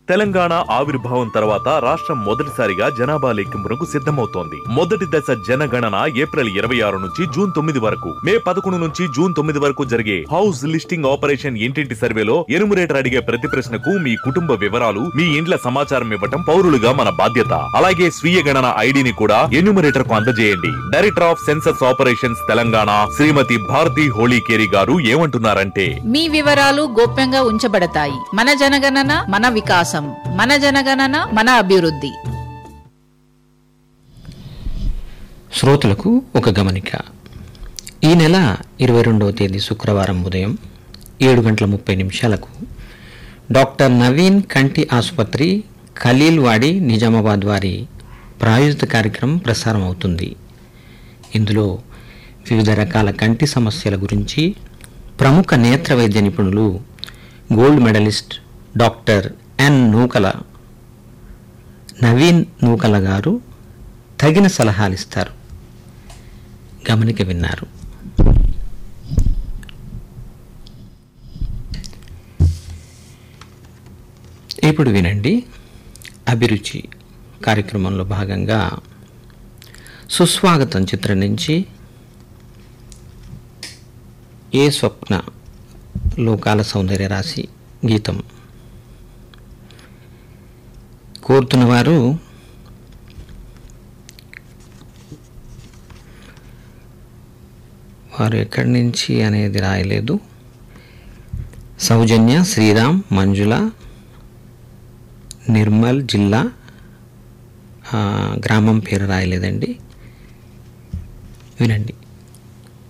తెలంగాణ ఆవిర్భావం తర్వాత రాష్ట్రం మొదటిసారిగా జనాభా లెక్కింపునకు సిద్ధమవుతోంది మొదటి దశ జనగణన ఏప్రిల్ ఇరవై ఆరు నుంచి జూన్ తొమ్మిది వరకు మే పదకొండు నుంచి జూన్ తొమ్మిది వరకు జరిగే హౌస్ లిస్టింగ్ ఆపరేషన్ ఇంటింటి సర్వేలో ఎనుమరేటర్ అడిగే ప్రతి ప్రశ్నకు మీ కుటుంబ వివరాలు మీ ఇండ్ల సమాచారం ఇవ్వటం పౌరులుగా మన బాధ్యత అలాగే స్వీయ గణన ఐడిని కూడా ఎన్యూమరేటర్ కు అందజేయండి director of census operations Telangana Shrimati Bharati Holikeri garu ఏమంటున్నారంటే మీ వివరాలు గోప్యంగా ఉంచబడతాయి మన జనగణన మన వికాసం మన జనగణన మన అభివృద్ధి శ్రోతలకు ఒక గమనిక ఈ నెల ఇరవై రెండవ తేదీ శుక్రవారం ఉదయం ఏడు గంటల ముప్పై నిమిషాలకు డాక్టర్ నవీన్ కంటి ఆసుపత్రి ఖలీల్వాడి నిజామాబాద్ వారి ప్రాయోజిత కార్యక్రమం ప్రసారం అవుతుంది ఇందులో వివిధ రకాల కంటి సమస్యల గురించి ప్రముఖ నేత్ర వైద్య నిపుణులు gold medallist doctor N Nukala Naveen Nukala garu తగిన సలహాలు ఇస్తారు గమనిక విన్నారు ఇప్పుడు వినండి అభిరుచి కార్యక్రమంలో భాగంగా సుస్వాగతం చిత్రం నుంచి ఏ స్వప్న లోకాల సౌందర్య రాశి గీతం కోరుతున్న వారు వారు ఎక్కడి నుంచి అనేది రాయలేదు సౌజన్య శ్రీరామ్ మంజుల నిర్మల్ జిల్లా ఆ, గ్రామం పేరు రాయలేదండి వినండి